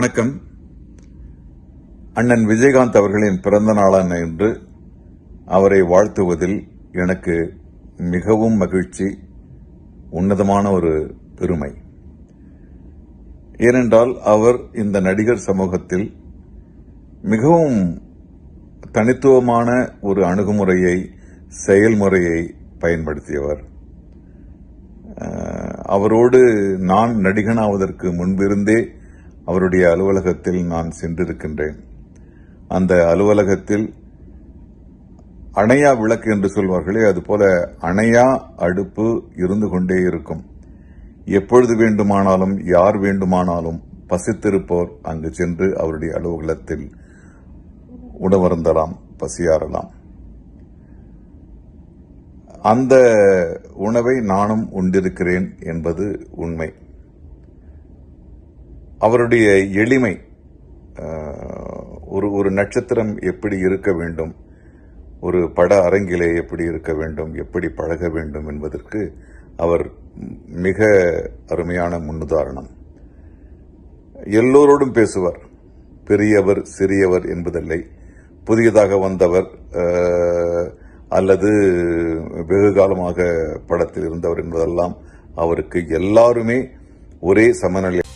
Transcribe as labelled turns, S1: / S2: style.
S1: வணக்கம் அண்ணன் விஜயகாந்த் அவர்களின் பிறந்த நாளான இன்று அவரை வாழ்த்துவதில் எனக்கு மிகவும் மகிழ்ச்சி உன்னதமான ஒரு பெருமை ஏனென்றால் அவர் இந்த நடிகர் சமூகத்தில் மிகவும் தனித்துவமான ஒரு அணுகுமுறையை செயல்முறையை பயன்படுத்தியவர் அஹ், அவரோடு நான் நடிகனாவதற்கு முன்பிருந்தே அவருடைய அலுவலகத்தில் நான் சென்றிருக்கின்றேன் அந்த அலுவலகத்தில் அணையா விளக்கு என்று சொல்வார்களே அதுபோல அணையா அடுப்பு இருந்து கொண்டே இருக்கும் எப்பொழுது வேண்டுமானாலும் யார் வேண்டுமானாலும் பசித்திருப்போர் அங்கு சென்று அவருடைய அலுவலகத்தில் உணவருந்தலாம் பசியாறலாம் அந்த உணவை நானும் உண்டிருக்கிறேன் என்பது உண்மை அவருடைய எளிமை அஹ், ஒரு ஒரு நட்சத்திரம் எப்படி இருக்க வேண்டும் ஒரு பட அரங்கிலே எப்படி இருக்க வேண்டும் எப்படி பழக வேண்டும் என்பதற்கு அவர் மிக அருமையான முன்னுதாரணம் எல்லோரோடும் பேசுவார் பெரியவர் சிறியவர் என்பதில்லை புதியதாக வந்தவர் அஹ், அல்லது வெகு காலமாக படத்தில் இருந்தவர் என்பதெல்லாம் அவருக்கு எல்லாருமே ஒரே சமநிலை